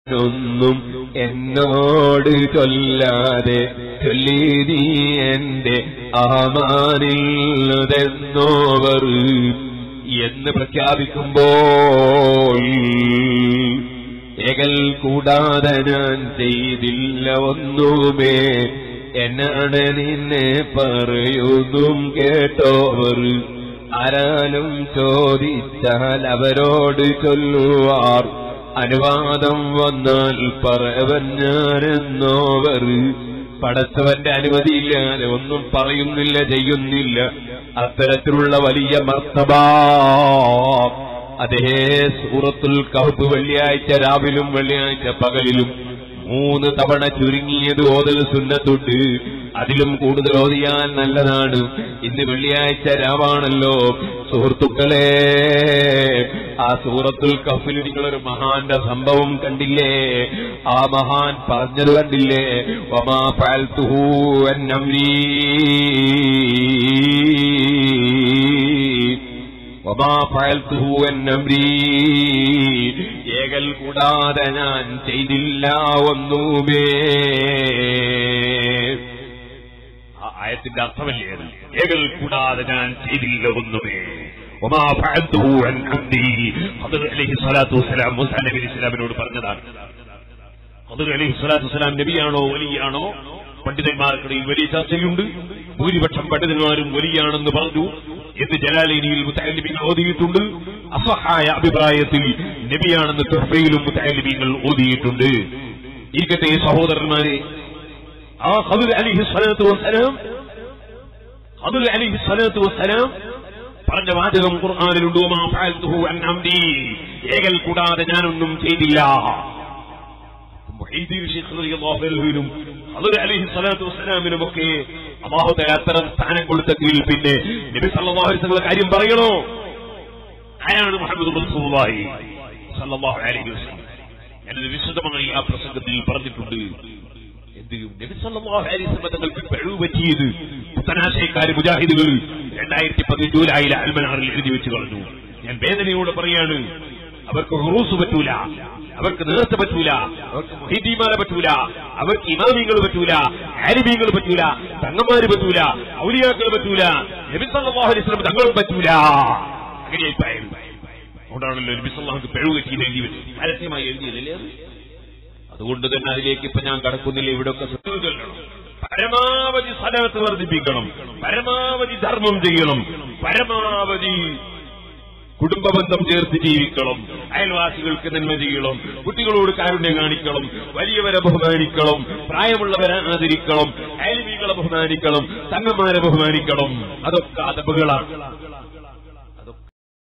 ഒന്നും എന്നോട് ചൊല്ലാതെ ചൊല്ലി നീ എന്റെ ആമാനില്ലതെന്നോവർ എന്ന് പ്രഖ്യാപിക്കുമ്പോൾ ഏകൽ കൂടാതെ ഞാൻ ചെയ്തില്ല ഒന്നുമേ എന്നാണ് നിന്നെ പറയുന്നും കേട്ടോവർ ആരാലും ചോദിച്ചാൽ അവരോട് ചൊല്ലുവാർ അനുവാദം വന്നാൽ പറവൻ ഞാനെന്നോവർ പടച്ചവന്റെ അനുമതിയില്ലാതെ ഒന്നും പറയുന്നില്ല ചെയ്യുന്നില്ല അത്തരത്തിലുള്ള വലിയ മർത്തബ അതേ സൂറത്തുൽ കഹ്ബ് വെള്ളിയാഴ്ച രാവിലും വെള്ളിയാഴ്ച പകലിലും മൂന്ന് തവണ ചുരുങ്ങിയത് ഓതൽ സുന്നത്തുണ്ട് അതിലും കൂടുതൽ ഓതിയാൽ നല്ലതാണ് ഇന്ന് വെള്ളിയാഴ്ച രാവാണല്ലോ സുഹൃത്തുക്കളെ ആ സൂറത്തുൽ കഫിൽ നിങ്ങളൊരു മഹാന്റെ സംഭവം കണ്ടില്ലേ ആ മഹാൻ പറഞ്ഞത് കണ്ടില്ലേ ഒമാ ഫാൽത്തുഹു എന്നീ ഒമാ ഫാൽത്തുഹു എന്നീ ഏകൽ കൂടാതെ ഞാൻ ചെയ്തില്ല ഒന്നുമേ ആ ആയത്തിന്റെ അർത്ഥമല്ലേ അത് ഏകൽ കൂടാതെ ഞാൻ ചെയ്തില്ല ഒന്നുമേ ഒമാ ഫഅൽതുഹു അൻ അംരി ഖദർ അലൈഹി സ്വലാത്തു വസ്സലാം മൂസാ നബി അലൈഹി സ്വലാമിനോട് പറഞ്ഞതാണ് ഖദർ അലൈഹി സ്വലാത്തു വസ്സലാം നബിയാണോ വലിയാണോ പണ്ഡിതന്മാർക്കിടയിൽ വലിയ ചർച്ചയുണ്ട് ഭൂരിപക്ഷം പണ്ഡിതന്മാരും വലിയാണെന്ന് പറഞ്ഞു എന്ന് ജലാലിനിയിൽ മുത്തലിബിങ്ങൾ ഓതിയിട്ടുണ്ട് അസഹായ അഭിപ്രായത്തിൽ നബിയാണെന്ന് തുഹഫയിലും മുത്തലിബിങ്ങൾ ഓതിയിട്ടുണ്ട് ഇരിക്കട്ടെ സഹോദരന്മാരെ ആ ഖദർ അലിഹി സ്വലാത്തു വസ്സലാം ഖദർ അലിഹി സ്വലാത്തു വസ്സലാം പറഞ്ഞ വാചകം ഖുർആാനിലുണ്ട് "വമാ ഫഅൽതുഹു അൻ അംരി." ഏകൽ കൂടാതെ ഞാനൊന്നും ചെയ്തില്ല മുഹീദ്ദീൻ ശൈഖ് റളിയല്ലാഹു അൻഹുവിനും ഖദർ അലൈഹി സ്വലാത്തു വസ്സലാമിനുമൊക്കെ അല്ലാഹു തആല അത്തരം സ്ഥാനം കൊടുത്തെങ്കിൽ പിന്നെ നബി സല്ലല്ലാഹു അലൈഹി വസല്ലം കാര്യം പറയണോ ആരാണ് മുഹമ്മദ് റസൂലുള്ളാഹി സല്ലല്ലാഹു അലൈഹി വസല്ലം ഞാനത് വിശദമായി ആ പ്രസംഗത്തിൽ പറഞ്ഞിട്ടുണ്ട് എന്ത് നബി സല്ലല്ലാഹു അലൈഹി വസല്ലം തങ്ങൾക്ക് പിഴവ് പറ്റിയത് പുത്തനാശയക്കാര് മുജാഹിദുകൾ രണ്ടായിരത്തി പതി ജൂലൈയിലെ അൽമനാറിൽ എഴുതി വെച്ച് കളഞ്ഞു ഞാൻ വേദനയോട് പറയാണ് അവർക്ക് റൂസ് പറ്റൂല അവർക്ക് നേർച്ച പറ്റൂല അവർക്ക് മൊഹീദ്ദീമാരെ പറ്റൂല അവർക്ക് ഇമാമിങ്ങൾ പറ്റൂല ആലിമീങ്ങൾ പറ്റൂല തങ്ങന്മാര് പറ്റൂല ഔലിയാക്കൾ പറ്റൂല നബി സല്ലല്ലാഹു അലൈഹി വസല്ലം തങ്ങളും പറ്റൂല അങ്ങനെയായി പറയുന്നു അതുകൊണ്ടാണല്ലോ നബി സല്ലല്ലാഹുക്ക് പിഴവ് പറ്റിയത് എഴുതി വെച്ചു പരസ്യമായി എഴുതിയതല്ലേ അത് അതുകൊണ്ട് തന്നെ അതിലേക്ക് ഇപ്പൊ ഞാൻ കടക്കുന്നില്ല ഇവിടെയൊക്കെ സ്വത്ത് ചൊല്ലണം പരമാവധി സ്ഥലത്ത് വർദ്ധിപ്പിക്കണം പരമാവധി ധർമ്മം ചെയ്യണം പരമാവധി കുടുംബബന്ധം ചേർത്ത് ജീവിക്കണം അയൽവാസികൾക്ക് നന്മ ചെയ്യണം കുട്ടികളോട് കാരുണ്യം കാണിക്കണം വലിയവരെ ബഹുമാനിക്കണം പ്രായമുള്ളവരെ ആദരിക്കണം അയൽവികളെ ബഹുമാനിക്കണം തങ്ങന്മാരെ ബഹുമാനിക്കണം അതൊക്കെ അതബുകളാണ്